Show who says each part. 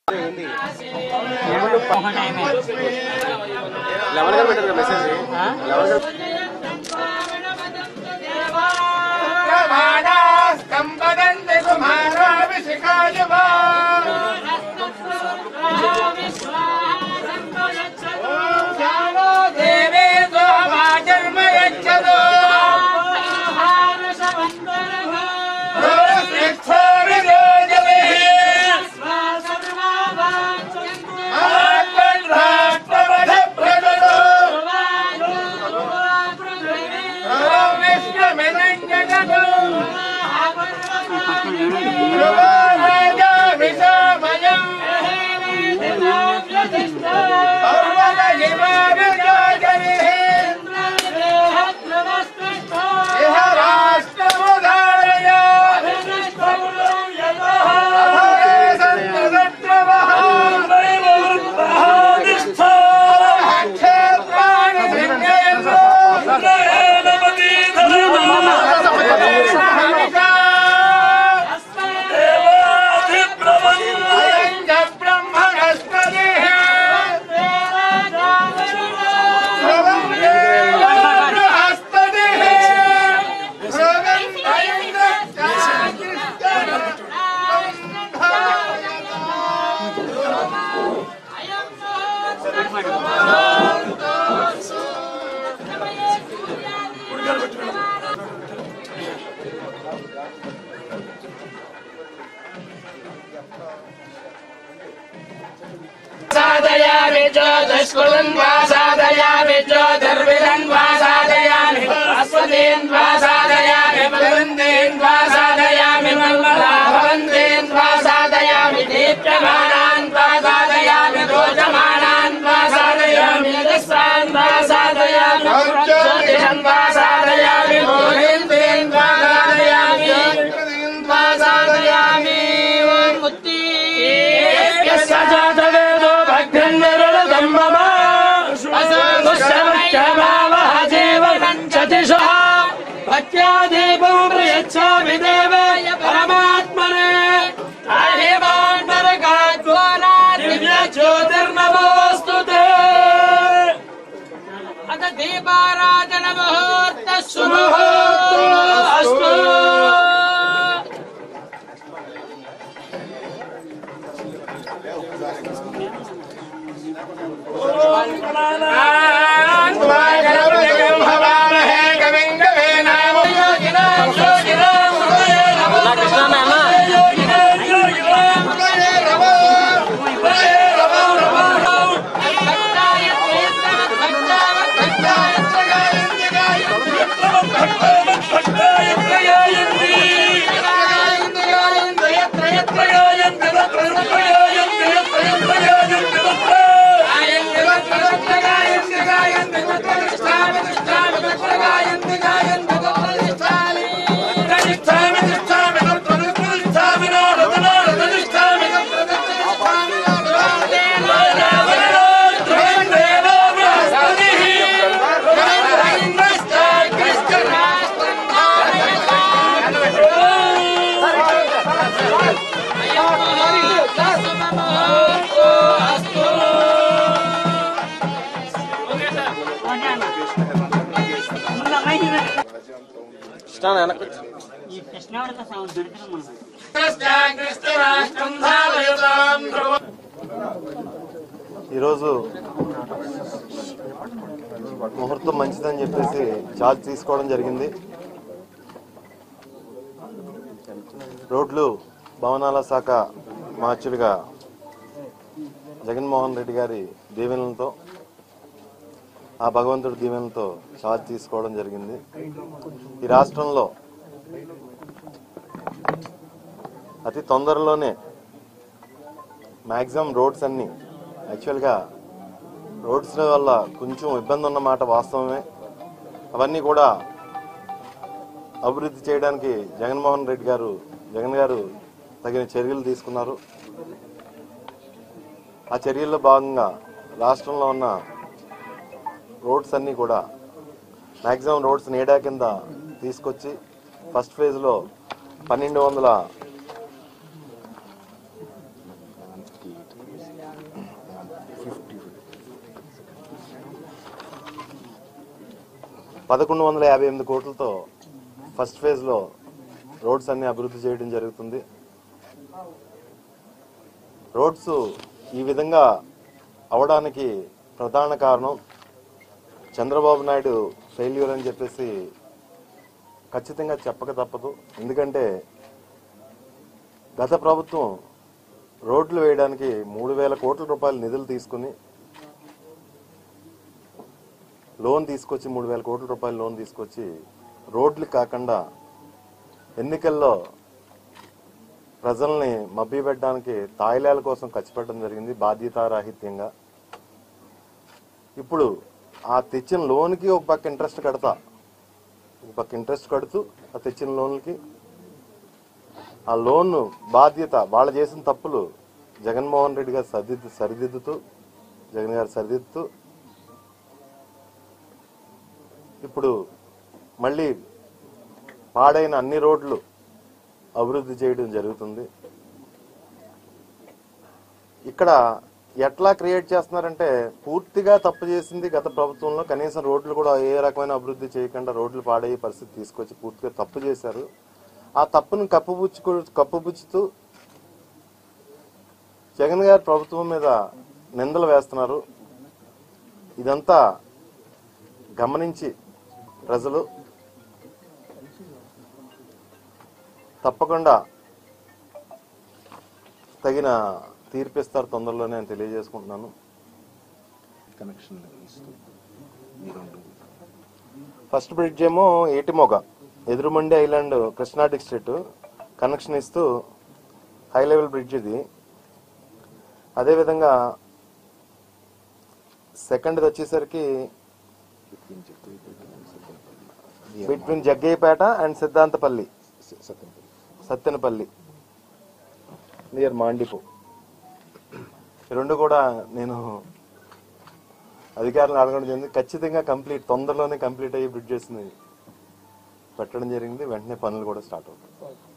Speaker 1: eleven గారు పెట్టారు message eleven గారు
Speaker 2: साधयामि ज्योतिष्कुलन् वा साधयामि ज्योतिर्विदन् वा साधयामि अस्वतीन् वा साधयामि बलवन्तीन् वा साधयामि मल्मलाभवन्तीन् वा साधयामि दीप्यमानान् वा साधयामि रोचमानान् वा साधयामि यजस्वान् वा साधयामि ज्योतिषन् वा साधयामि मोहेन्द्रीन् वा साधयामि वा साधयामि ॐ मुक्ति यस्य जातवेदो भग्नरुदम्बमा असंगुश्चमश्चमावह जीवनञ्चतिषः भक्त्या दीपं प्रयच्छामि देवाय परमात्मने दिव्यज्योतिर्नमोऽस्तु ते अथ दीपाराधन मुहूर्त सुमुहूर्तोऽस्तु
Speaker 1: కృష్ణ వెనక్కి
Speaker 3: ఈ కృష్ణావళిత సౌండ్ దొరికిన మనకు
Speaker 4: ఈరోజు ముహూర్తం మంచిదని చెప్పేసి చార్జ్ తీసుకోవడం జరిగింది రోడ్లు భవనాల శాఖ మార్చుడిగా జగన్మోహన్ రెడ్డి గారి దీవెనలతో ఆ భగవంతుడి దీవెనలతో చార్జ్ తీసుకోవడం జరిగింది ఈ రాష్ట్రంలో అతి తొందరలోనే మ్యాక్సిమం రోడ్స్ అన్ని యాక్చువల్గా రోడ్స్ వల్ల కొంచెం ఇబ్బంది ఉన్న మాట వాస్తవమే అవన్నీ కూడా అభివృద్ధి చేయడానికి జగన్మోహన్ రెడ్డి గారు జగన్ గారు తగిన చర్యలు తీసుకున్నారు ఆ చర్యల్లో భాగంగా రాష్ట్రంలో ఉన్న రోడ్స్ అన్నీ కూడా మ్యాక్సిమం రోడ్స్ నేడా కింద తీసుకొచ్చి ఫస్ట్ ఫేజ్లో పన్నెండు వందల పదకొండు వందల యాభై ఎనిమిది కోట్లతో ఫస్ట్ ఫేజ్లో రోడ్స్ అన్ని అభివృద్ధి చేయడం జరుగుతుంది రోడ్స్ ఈ విధంగా అవడానికి ప్రధాన కారణం చంద్రబాబు నాయుడు ఫెయిల్యూర్ అని చెప్పేసి ఖచ్చితంగా చెప్పక తప్పదు ఎందుకంటే గత ప్రభుత్వం రోడ్లు వేయడానికి మూడు వేల కోట్ల రూపాయల నిధులు తీసుకుని లోన్ తీసుకొచ్చి మూడు వేల కోట్ల రూపాయల లోన్ తీసుకొచ్చి రోడ్లు కాకుండా ఎన్నికల్లో ప్రజల్ని మభ్యపెట్టడానికి తాయిలాల కోసం ఖర్చు పెట్టడం జరిగింది బాధ్యతారాహిత్యంగా ఇప్పుడు ఆ తెచ్చిన లోన్కి ఒక పక్క ఇంట్రెస్ట్ కడతా ఒక పక్క ఇంట్రెస్ట్ కడుతూ ఆ తెచ్చిన లోన్లకి ఆ లోన్ బాధ్యత వాళ్ళు చేసిన తప్పులు జగన్మోహన్ రెడ్డి గారు సరిదిద్దు సరిదిద్దుతూ జగన్ గారు సరిదిద్దుతూ ఇప్పుడు మళ్ళీ పాడైన అన్ని రోడ్లు అభివృద్ధి చేయడం జరుగుతుంది ఇక్కడ ఎట్లా క్రియేట్ చేస్తున్నారంటే పూర్తిగా తప్పు చేసింది గత ప్రభుత్వంలో కనీసం రోడ్లు కూడా ఏ రకమైన అభివృద్ధి చేయకుండా రోడ్లు పాడయ్యే పరిస్థితి తీసుకొచ్చి పూర్తిగా తప్పు చేశారు ఆ తప్పును కప్పుపుచ్చుకు కప్పుపుచ్చుతూ జగన్ గారి ప్రభుత్వం మీద నిందలు వేస్తున్నారు ఇదంతా గమనించి ప్రజలు తప్పకుండా తగిన తీర్పిస్తారు తొందరలోనే నేను తెలియజేసుకుంటున్నాను
Speaker 1: కనెక్షన్ ఇస్తూ ఈ రెండు
Speaker 4: ఫస్ట్ బ్రిడ్జ్ ఏమో Etimoga Edurumondi island Krishna district connection ఇస్తూ హై లెవెల్ బ్రిడ్జ్ ఇది అదేవిధంగా సెకండ్ వచ్చేసరికి
Speaker 1: ఫిఫ్టీన్ చెప్తే
Speaker 4: between Jaggayyapeta and Siddhantapalli
Speaker 1: Satyampalli
Speaker 4: Sattenapalli near మాండిపు ఈ రెండు కూడా నేను అధికారులను అడగడం జరిగింది ఖచ్చితంగా కంప్లీట్ తొందరలోనే కంప్లీట్ అయ్యి బ్రిడ్జెస్ పెట్టడం జరిగింది వెంటనే పనులు కూడా స్టార్ట్ అవుతాయి